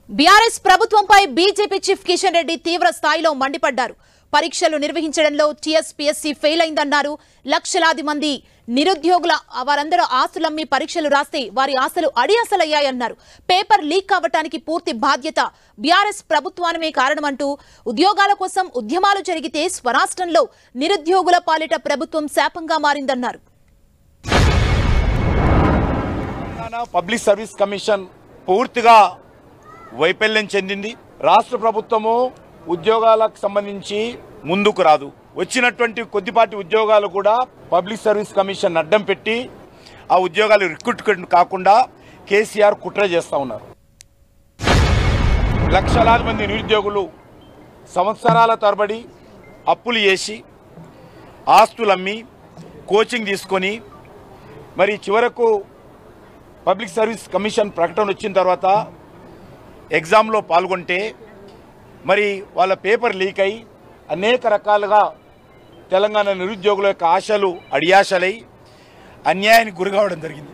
BRS ప్రభుత్వంపై BJP chief Kishan Reddy తీవ్ర స్థాయిలో మండిపడ్డారు పరీక్షలు నిర్వహించడంలో టీఎస్పీఎస్సీ ఫెయిల్ అయిందన్నారు లక్షలాది మంది నిరుద్యోగుల వారందరూ ఆస్తులమ్మి పరీక్షలు రాస్తే వారి ఆశలు అడియాసలయ్యాయన్నారు పేపర్ లీక్ కావటానికి పూర్తి బాధ్యత బీఆర్ఎస్ ప్రభుత్వానమే కారణమంటూ ఉద్యోగాల కోసం ఉద్యమాలు జరిగితే స్వరాష్ట్రంలో నిరుద్యోగుల పాలిట ప్రభుత్వం శాపంగా మారిందన్నారు తెలంగాణ పబ్లిక్ సర్వీస్ కమిషన్ పూర్తిగా వైఫల్యం చెందింది రాష్ట్ర ప్రభుత్వము ఉద్యోగాలకు సంబంధించి ముందుకు రాదు వచ్చినటువంటి కొద్దిపాటి ఉద్యోగాలు కూడా పబ్లిక్ సర్వీస్ కమిషన్ అడ్డం పెట్టి ఆ ఉద్యోగాలు రిక్రూట్ కాకుండా కేసీఆర్ కుట్ర చేస్తూ ఉన్నారు లక్షలాది మంది నిరుద్యోగులు సంవత్సరాల తరబడి అప్పులు చేసి ఆస్తులు అమ్మి కోచింగ్ తీసుకొని మరి చివరకు పబ్లిక్ సర్వీస్ కమిషన్ ప్రకటన వచ్చిన తర్వాత ఎగ్జామ్లో పాల్గొంటే మరి వాళ్ళ పేపర్ లీక్ అయి అనేక రకాలుగా తెలంగాణ నిరుద్యోగుల యొక్క ఆశలు అడియాశలై అన్యాయానికి గురి కావడం జరిగింది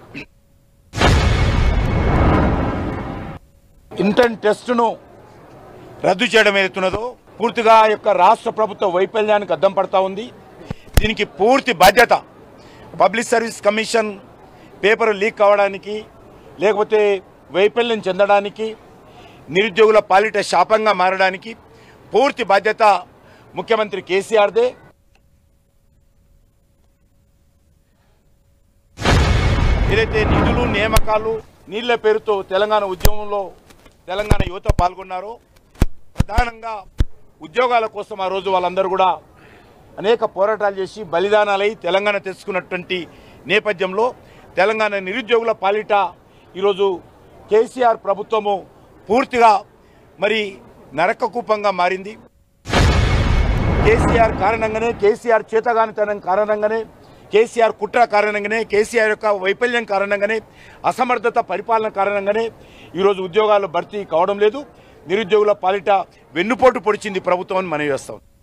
ఇంటర్ టెస్టును రద్దు చేయడం ఏదైతున్నదో పూర్తిగా ఆ యొక్క రాష్ట్ర ప్రభుత్వ వైఫల్యానికి అద్దం పడతా ఉంది దీనికి పూర్తి బాధ్యత public service commission paper leak కావడానికి లేకపోతే వైఫల్యం చెందడానికి నిరుద్యోగుల పాలిట శాపంగా మారడానికి పూర్తి బాధ్యత ముఖ్యమంత్రి కేసీఆర్దే ఏదైతే నిధులు నియామకాలు నీళ్ల పేరుతో తెలంగాణ ఉద్యమంలో తెలంగాణ యువత పాల్గొన్నారో ప్రధానంగా ఉద్యోగాల కోసం ఆ రోజు వాళ్ళందరూ కూడా అనేక పోరాటాలు చేసి బలిదానాలై తెలంగాణ తెచ్చుకున్నటువంటి నేపథ్యంలో తెలంగాణ నిరుద్యోగుల పాలిట ఈరోజు కేసీఆర్ ప్రభుత్వము పూర్తిగా మరి నరకకూపంగా మారింది కేసీఆర్ కారణంగానే కేసీఆర్ చేతగానితనం కారణంగానే కేసీఆర్ కుట్ర కారణంగానే కేసీఆర్ యొక్క వైఫల్యం కారణంగానే అసమర్థత పరిపాలన కారణంగానే ఈరోజు ఉద్యోగాలు భర్తీ కావడం లేదు నిరుద్యోగుల పాలిట వెన్నుపోటు పొడిచింది ప్రభుత్వం అని మనవి చేస్తాం